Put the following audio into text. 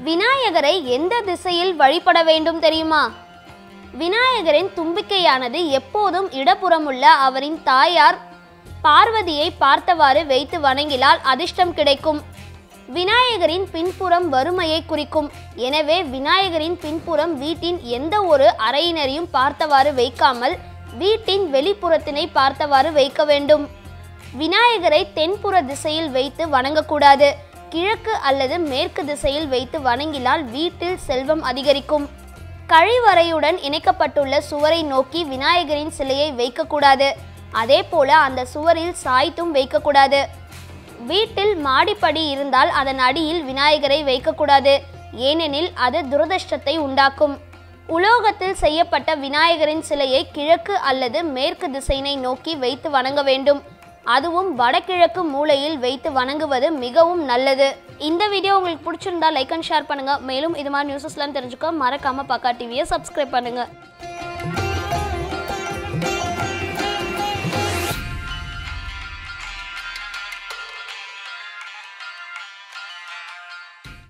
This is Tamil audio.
விநாயகரை எந்த திசையில் வழிபட வேண்டும் தெரியுமா விநாயகரின் தும்பிக்கையானது எப்போதும் இடப்புறமுள்ள அவரின் தாயார் பார்வதியை பார்த்தவாறு வைத்து வணங்கினால் அதிர்ஷ்டம் கிடைக்கும் விநாயகரின் பின்புறம் வறுமையை குறிக்கும் எனவே விநாயகரின் பின்புறம் வீட்டின் எந்த ஒரு அறையினரையும் பார்த்தவாறு வைக்காமல் வீட்டின் வெளிப்புறத்தினை பார்த்தவாறு வைக்க வேண்டும் விநாயகரை தென்புற திசையில் வைத்து வணங்கக்கூடாது கிழக்கு அல்லது மேற்கு திசையில் வைத்து வணங்கினால் வீட்டில் செல்வம் அதிகரிக்கும் கழிவறையுடன் இணைக்கப்பட்டுள்ள சுவரை நோக்கி விநாயகரின் சிலையை வைக்கக்கூடாது அதே போல அந்த சுவரில் சாய்த்தும் வைக்கக்கூடாது வீட்டில் மாடிப்படி இருந்தால் அதன் அடியில் விநாயகரை வைக்கக்கூடாது ஏனெனில் அது துரதிர்ஷ்டத்தை உண்டாக்கும் உலோகத்தில் செய்யப்பட்ட விநாயகரின் சிலையை கிழக்கு அல்லது மேற்கு திசையினை நோக்கி வைத்து வணங்க வேண்டும் அதுவும் வடகிழக்கு மூலையில் வைத்து வணங்குவது மிகவும் நல்லது இந்த வீடியோ உங்களுக்கு பிடிச்சிருந்தா லைக் அண்ட் ஷேர் பண்ணுங்க மேலும் இது மாதிரி நியூஸஸ்லாம் தெரிஞ்சுக்க மறக்காம பக்கா டிவியை சப்ஸ்கிரைப் பண்ணுங்க